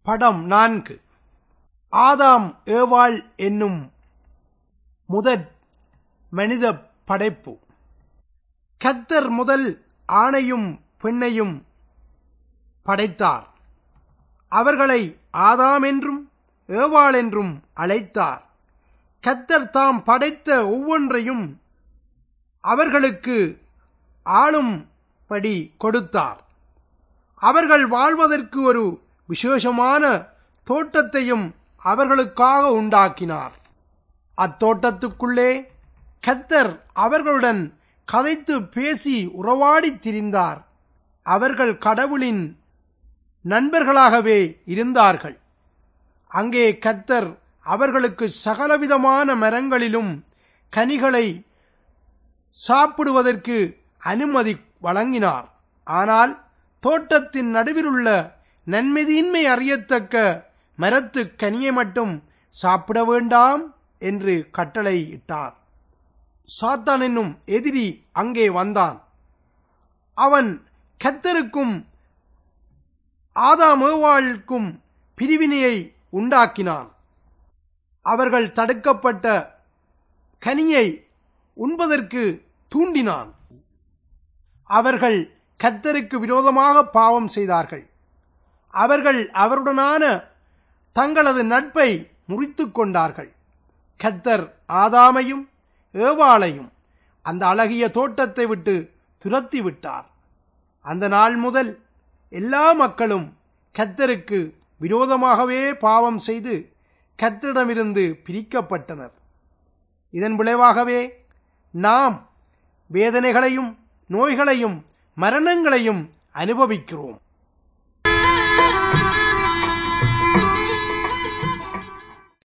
படம் நான்கு ஆதாம் ஏவாள் என்னும் முதற் மனித படைப்பு கத்தர் முதல் ஆணையும் பெண்ணையும் படைத்தார் அவர்களை ஆதாம் என்றும் ஏவாள் என்றும் அழைத்தார் கத்தர் தாம் படைத்த ஒவ்வொன்றையும் அவர்களுக்கு ஆளும்படி கொடுத்தார் அவர்கள் வாழ்வதற்கு ஒரு விசேஷமான தோட்டத்தையும் அவர்களுக்காக உண்டாக்கினார் அத்தோட்டத்துக்குள்ளே கத்தர் அவர்களுடன் கதைத்து பேசி உறவாடித் திரிந்தார் அவர்கள் கடவுளின் நண்பர்களாகவே இருந்தார்கள் அங்கே கத்தர் அவர்களுக்கு சகலவிதமான மரங்களிலும் கனிகளை சாப்பிடுவதற்கு அனுமதி வழங்கினார் ஆனால் தோட்டத்தின் நடுவிலுள்ள நன்மைதீன்மை அறியத்தக்க மரத்து கனியை மட்டும் சாப்பிட வேண்டாம் என்று கட்டளை இட்டார் சாத்தான் என்னும் எதிரி அங்கே வந்தான் அவன் கத்தருக்கும் ஆதாமேவாளுக்கும் பிரிவினையை உண்டாக்கினான் அவர்கள் தடுக்கப்பட்ட கனியை உண்பதற்கு தூண்டினான் அவர்கள் கத்தருக்கு விரோதமாக பாவம் செய்தார்கள் அவர்கள் அவருடனான தங்களது நட்பை முறித்து கொண்டார்கள் கத்தர் ஆதாமையும் ஏவாளையும் அந்த அழகிய தோட்டத்தை விட்டு துரத்தி விட்டார் அந்த நாள் முதல் எல்லா மக்களும் கத்தருக்கு விரோதமாகவே பாவம் செய்து கத்தரிடமிருந்து பிரிக்கப்பட்டனர் இதன் விளைவாகவே நாம் வேதனைகளையும் நோய்களையும் மரணங்களையும் அனுபவிக்கிறோம்